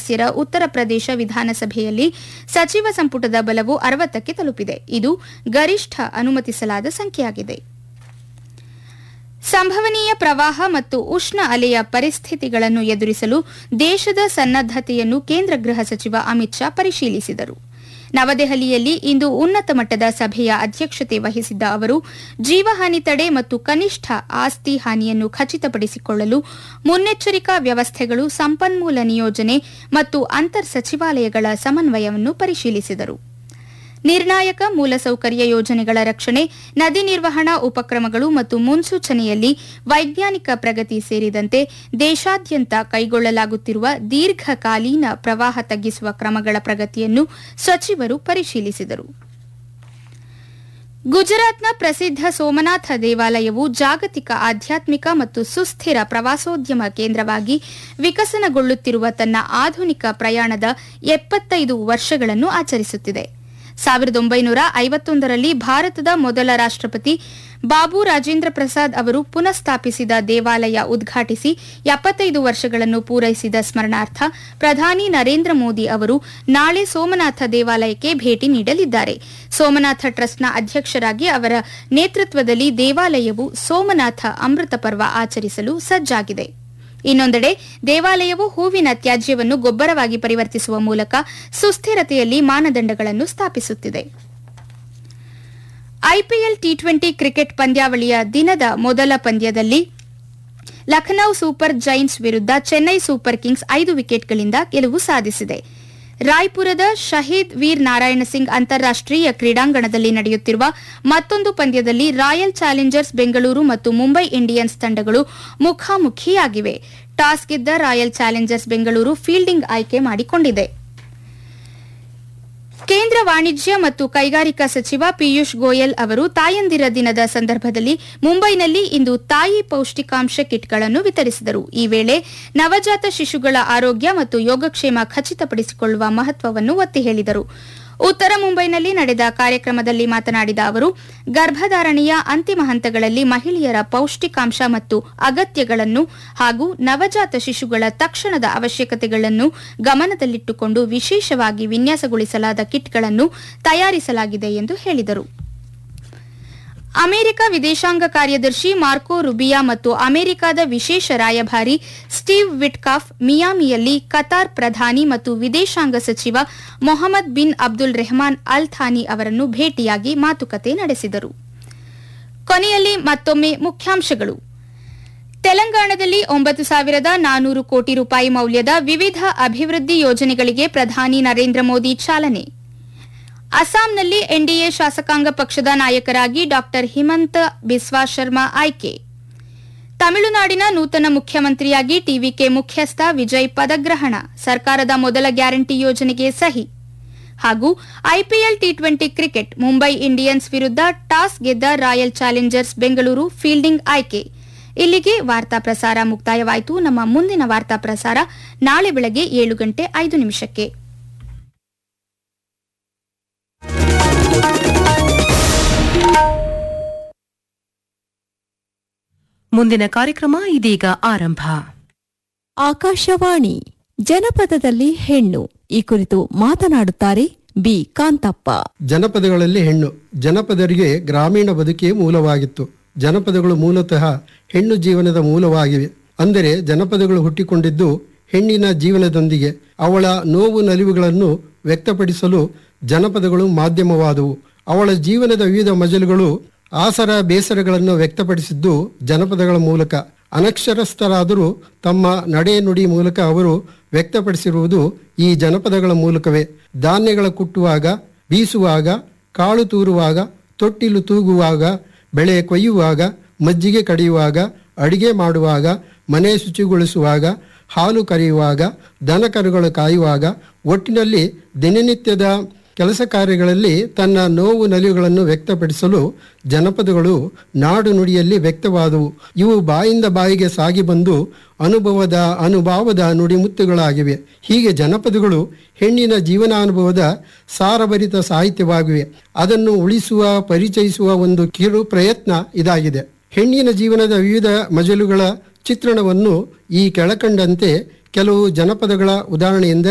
ಸದಸ್ಯರ ಉತ್ತರ ಪ್ರದೇಶ ವಿಧಾನಸಭೆಯಲ್ಲಿ ಸಚಿವ ಸಂಪುಟದ ಬಲವು ಅರವತ್ತಕ್ಕೆ ತಲುಪಿದೆ ಇದು ಗರಿಷ್ಠ ಅನುಮತಿಸಲಾದ ಸಂಖ್ಯೆಯಾಗಿದೆ ಸಂಭವನೀಯ ಪ್ರವಾಹ ಮತ್ತು ಉಷ್ಣ ಅಲೆಯ ಪರಿಸ್ಥಿತಿಗಳನ್ನು ಎದುರಿಸಲು ದೇಶದ ಸನ್ನದ್ದತೆಯನ್ನು ಕೇಂದ್ರ ಗೃಹ ಸಚಿವ ಅಮಿತ್ ಶಾ ಪರಿಶೀಲಿಸಿದರು ನವದೆಹಲಿಯಲ್ಲಿ ಇಂದು ಉನ್ನತ ಮಟ್ಟದ ಸಭೆಯ ಅಧ್ಯಕ್ಷತೆ ವಹಿಸಿದ್ದ ಅವರು ಜೀವಹಾನಿ ತಡೆ ಮತ್ತು ಕನಿಷ್ಠ ಆಸ್ತಿ ಹಾನಿಯನ್ನು ಖಚಿತಪಡಿಸಿಕೊಳ್ಳಲು ಮುನ್ನೆಚ್ಚರಿಕಾ ವ್ಯವಸ್ಥೆಗಳು ಸಂಪನ್ಮೂಲ ನಿಯೋಜನೆ ಮತ್ತು ಅಂತರ್ ಸಚಿವಾಲಯಗಳ ಸಮನ್ವಯವನ್ನು ಪರಿಶೀಲಿಸಿದರು ನಿರ್ಣಾಯಕ ಮೂಲಸೌಕರ್ಯ ಯೋಜನೆಗಳ ರಕ್ಷಣೆ ನದಿ ನಿರ್ವಹಣಾ ಉಪಕ್ರಮಗಳು ಮತ್ತು ಮುನ್ಸೂಚನೆಯಲ್ಲಿ ವೈಜ್ಞಾನಿಕ ಪ್ರಗತಿ ಸೇರಿದಂತೆ ದೇಶಾದ್ಯಂತ ಕೈಗೊಳ್ಳಲಾಗುತ್ತಿರುವ ದೀರ್ಘಕಾಲೀನ ಪ್ರವಾಹ ತಗ್ಗಿಸುವ ಕ್ರಮಗಳ ಪ್ರಗತಿಯನ್ನು ಸಚಿವರು ಪರಿಶೀಲಿಸಿದರು ಗುಜರಾತ್ನ ಪ್ರಸಿದ್ಧ ಸೋಮನಾಥ ದೇವಾಲಯವು ಜಾಗತಿಕ ಆಧ್ಯಾತ್ಮಿಕ ಮತ್ತು ಸುಸ್ಥಿರ ಪ್ರವಾಸೋದ್ಯಮ ಕೇಂದ್ರವಾಗಿ ವಿಕಸನಗೊಳ್ಳುತ್ತಿರುವ ತನ್ನ ಆಧುನಿಕ ಪ್ರಯಾಣದ ಎಪ್ಪತ್ತೈದು ವರ್ಷಗಳನ್ನು ಆಚರಿಸುತ್ತಿದೆ ಸಾವಿರದ ಒಂಬೈನೂರ ಐವತ್ತೊಂದರಲ್ಲಿ ಭಾರತದ ಮೊದಲ ರಾಷ್ಟ್ರಪತಿ ಬಾಬು ರಾಜೇಂದ್ರ ಪ್ರಸಾದ್ ಅವರು ಪುನಃಸ್ಥಾಪಿಸಿದ ದೇವಾಲಯ ಉದ್ಘಾಟಿಸಿ ಎಪ್ಪತ್ತೈದು ವರ್ಷಗಳನ್ನು ಪೂರೈಸಿದ ಸ್ಮರಣಾರ್ಥ ಪ್ರಧಾನಿ ನರೇಂದ್ರ ಮೋದಿ ಅವರು ನಾಳೆ ಸೋಮನಾಥ ದೇವಾಲಯಕ್ಕೆ ಭೇಟಿ ನೀಡಲಿದ್ದಾರೆ ಸೋಮನಾಥ ಟ್ರಸ್ಟ್ನ ಅಧ್ಯಕ್ಷರಾಗಿ ಅವರ ನೇತೃತ್ವದಲ್ಲಿ ದೇವಾಲಯವು ಸೋಮನಾಥ ಅಮೃತ ಪರ್ವ ಆಚರಿಸಲು ಸಜ್ಜಾಗಿದೆ ಇನ್ನೊಂದೆಡೆ ದೇವಾಲಯವು ಹೂವಿನ ತ್ಯಾಜ್ಯವನ್ನು ಗೊಬ್ಬರವಾಗಿ ಪರಿವರ್ತಿಸುವ ಮೂಲಕ ಸುಸ್ಥಿರತೆಯಲ್ಲಿ ಮಾನದಂಡಗಳನ್ನು ಸ್ಥಾಪಿಸುತ್ತಿದೆ ಐಪಿಎಲ್ ಟಿ ಟ್ವೆಂಟಿ ಕ್ರಿಕೆಟ್ ಪಂದ್ಯಾವಳಿಯ ದಿನದ ಮೊದಲ ಪಂದ್ಯದಲ್ಲಿ ಲಖನೌ ಸೂಪರ್ ಜೈಂಟ್ಸ್ ವಿರುದ್ಧ ಚೆನ್ನೈ ಸೂಪರ್ ಕಿಂಗ್ಸ್ ಐದು ವಿಕೆಟ್ಗಳಿಂದ ಗೆಲುವು ಸಾಧಿಸಿದೆ ರಾಯ್ಪುರದ ಶಹೀದ್ ವೀರ್ ನಾರಾಯಣ ಸಿಂಗ್ ಅಂತಾರಾಷ್ಟೀಯ ಕ್ರೀಡಾಂಗಣದಲ್ಲಿ ನಡೆಯುತ್ತಿರುವ ಮತ್ತೊಂದು ಪಂದ್ಯದಲ್ಲಿ ರಾಯಲ್ ಚಾಲೆಂಜರ್ಸ್ ಬೆಂಗಳೂರು ಮತ್ತು ಮುಂಬೈ ಇಂಡಿಯನ್ಸ್ ತಂಡಗಳು ಮುಖಾಮುಖಿಯಾಗಿವೆ ಟಾಸ್ ಗೆದ್ದ ರಾಯಲ್ ಚಾಲೆಂಜರ್ಸ್ ಬೆಂಗಳೂರು ಫೀಲ್ಡಿಂಗ್ ಆಯ್ಕೆ ಮಾಡಿಕೊಂಡಿದೆ ಕೇಂದ್ರ ವಾಣಿಜ್ಯ ಮತ್ತು ಕೈಗಾರಿಕಾ ಸಚಿವ ಪಿಯೂಷ್ ಗೋಯಲ್ ಅವರು ತಾಯಂದಿರ ದಿನದ ಸಂದರ್ಭದಲ್ಲಿ ಮುಂಬೈನಲ್ಲಿ ಇಂದು ತಾಯಿ ಪೌಷ್ಟಿಕಾಂಶ ಕಿಟ್ಗಳನ್ನು ವಿತರಿಸಿದರು ಈ ವೇಳೆ ನವಜಾತ ಶಿಶುಗಳ ಆರೋಗ್ಯ ಮತ್ತು ಯೋಗಕ್ಷೇಮ ಖಚಿತಪಡಿಸಿಕೊಳ್ಳುವ ಮಹತ್ವವನ್ನು ಒತ್ತಿ ಹೇಳಿದರು ಉತ್ತರ ಮುಂಬೈನಲ್ಲಿ ನಡೆದ ಕಾರ್ಯಕ್ರಮದಲ್ಲಿ ಮಾತನಾಡಿದ ಅವರು ಗರ್ಭಧಾರಣೆಯ ಅಂತಿಮ ಹಂತಗಳಲ್ಲಿ ಮಹಿಳೆಯರ ಪೌಷ್ಟಿಕಾಂಶ ಮತ್ತು ಅಗತ್ಯಗಳನ್ನು ಹಾಗೂ ನವಜಾತ ಶಿಶುಗಳ ತಕ್ಷಣದ ಅವಶ್ಯಕತೆಗಳನ್ನು ಗಮನದಲ್ಲಿಟ್ಟುಕೊಂಡು ವಿಶೇಷವಾಗಿ ವಿನ್ಯಾಸಗೊಳಿಸಲಾದ ಕಿಟ್ಗಳನ್ನು ತಯಾರಿಸಲಾಗಿದೆ ಎಂದು ಹೇಳಿದರು ಅಮೆರಿಕ ವಿದೇಶಾಂಗ ಕಾರ್ಯದರ್ಶಿ ಮಾರ್ಕೋ ರುಬಿಯಾ ಮತ್ತು ಅಮೆರಿಕದ ವಿಶೇಷ ರಾಯಭಾರಿ ಸ್ಟೀವ್ ವಿಟ್ಕಾಫ್ ಮಿಯಾಮಿಯಲ್ಲಿ ಕತಾರ್ ಪ್ರಧಾನಿ ಮತ್ತು ವಿದೇಶಾಂಗ ಸಚಿವ Mohammed bin Abdul Rahman Al Thani ಅವರನ್ನು ಭೇಟಿಯಾಗಿ ಮಾತುಕತೆ ನಡೆಸಿದರು ಕೊನೆಯಲ್ಲಿ ಮತ್ತೊಮ್ಮೆ ಮುಖ್ಯಾಂಶಗಳು ತೆಲಂಗಾಣದಲ್ಲಿ ಒಂಬತ್ತು ಸಾವಿರದ ನಾನೂರು ಕೋಟಿ ರೂಪಾಯಿ ಮೌಲ್ಯದ ವಿವಿಧ ಅಭಿವೃದ್ಧಿ ಯೋಜನೆಗಳಿಗೆ ಪ್ರಧಾನಿ ನರೇಂದ್ರ ಮೋದಿ ಚಾಲನೆ ಅಸ್ಸಾಂನಲ್ಲಿ ಎನ್ಡಿಎ ಶಾಸಕಾಂಗ ಪಕ್ಷದ ನಾಯಕರಾಗಿ ಡಾ ಹಿಮಂತ ಬಿಸ್ವಾ ಶರ್ಮಾ ಆಯ್ಕೆ ತಮಿಳುನಾಡಿನ ನೂತನ ಮುಖ್ಯಮಂತ್ರಿಯಾಗಿ ಟಿವಿಕೆ ಮುಖ್ಯಸ್ಥ ವಿಜಯ್ ಪದಗ್ರಹಣ ಸರ್ಕಾರದ ಮೊದಲ ಗ್ಯಾರಂಟಿ ಯೋಜನೆಗೆ ಸಹಿ ಹಾಗೂ IPL T twenty cricket Mumbai Indians ವಿರುದ್ಧ ಟಾಸ್ ಗೆದ್ದ ರಾಯಲ್ ಚಾಲೆಂಜರ್ಸ್ ಬೆಂಗಳೂರು ಫೀಲ್ಡಿಂಗ್ ಆಯ್ಕೆ ಇಲ್ಲಿಗೆ ವಾರ್ತಾ ಪ್ರಸಾರ ಮುಕ್ತಾಯವಾಯಿತು ನಮ್ಮ ಮುಂದಿನ ವಾರ್ತಾ ಪ್ರಸಾರ ನಾಳೆ ಬೆಳಗ್ಗೆ ಏಳು ಗಂಟೆ ಐದು ನಿಮಿಷಕ್ಕೆ ಮುಂದಿನ ಕಾರ್ಯಕ್ರಮ ಇದೀಗ ಆರಂಭ ಆಕಾಶವಾಣಿ ಜನಪದದಲ್ಲಿ ಹೆಣ್ಣು ಈ ಕುರಿತು ಮಾತನಾಡುತ್ತಾರೆ ಬಿ ಕಾಂತಪ್ಪ ಜನಪದಗಳಲ್ಲಿ ಹೆಣ್ಣು ಜನಪದರಿಗೆ ಗ್ರಾಮೀಣ ಬದುಕೇ ಮೂಲವಾಗಿತ್ತು ಜನಪದಗಳು ಮೂಲತಃ ಹೆಣ್ಣು ಜೀವನದ ಮೂಲವಾಗಿವೆ ಅಂದರೆ ಜನಪದಗಳು ಹುಟ್ಟಿಕೊಂಡಿದ್ದು ಹೆಣ್ಣಿನ ಜೀವನದೊಂದಿಗೆ ಅವಳ ನೋವು ನಲಿವುಗಳನ್ನು ವ್ಯಕ್ತಪಡಿಸಲು ಜನಪದಗಳು ಮಾಧ್ಯಮವಾದವು ಅವಳ ಜೀವನದ ವಿವಿಧ ಮಜಲುಗಳು ಆಸರ ಬೇಸರಗಳನ್ನು ವ್ಯಕ್ತಪಡಿಸಿದ್ದು ಜನಪದಗಳ ಮೂಲಕ ಅನಕ್ಷರಸ್ಥರಾದರೂ ತಮ್ಮ ನಡೆ ನುಡಿ ಮೂಲಕ ಅವರು ವ್ಯಕ್ತಪಡಿಸಿರುವುದು ಈ ಜನಪದಗಳ ಮೂಲಕವೇ ಧಾನ್ಯಗಳ ಕುಟ್ಟುವಾಗ ಬೀಸುವಾಗ ಕಾಳು ತೂರುವಾಗ ತೊಟ್ಟಿಲು ತೂಗುವಾಗ ಬೆಳೆ ಕೊಯ್ಯುವಾಗ ಮಜ್ಜಿಗೆ ಕಡಿಯುವಾಗ ಅಡಿಗೆ ಮಾಡುವಾಗ ಮನೆ ಶುಚಿಗೊಳಿಸುವಾಗ ಹಾಲು ಕರೆಯುವಾಗ ದನ ಕರುಗಳು ಕಾಯುವಾಗ ಒಟ್ಟಿನಲ್ಲಿ ದಿನನಿತ್ಯದ ಕೆಲಸ ಕಾರ್ಯಗಳಲ್ಲಿ ತನ್ನ ನೋವು ನಲಿವುಗಳನ್ನು ವ್ಯಕ್ತಪಡಿಸಲು ಜನಪದಗಳು ನಾಡು ನುಡಿಯಲ್ಲಿ ವ್ಯಕ್ತವಾದವು ಇವು ಬಾಯಿಂದ ಬಾಯಿಗೆ ಸಾಗಿ ಬಂದು ಅನುಭವದ ಅನುಭಾವದ ನುಡಿಮುತ್ತುಗಳಾಗಿವೆ ಹೀಗೆ ಜನಪದಗಳು ಹೆಣ್ಣಿನ ಜೀವನಾನುಭವದ ಸಾರಭರಿತ ಸಾಹಿತ್ಯವಾಗಿವೆ ಅದನ್ನು ಉಳಿಸುವ ಪರಿಚಯಿಸುವ ಒಂದು ಕಿರು ಪ್ರಯತ್ನ ಇದಾಗಿದೆ ಹೆಣ್ಣಿನ ಜೀವನದ ವಿವಿಧ ಮಜಲುಗಳ ಚಿತ್ರಣವನ್ನು ಈ ಕೆಳಕಂಡಂತೆ ಕೆಲವು ಜನಪದಗಳ ಉದಾಹರಣೆ ಎಂದರೆ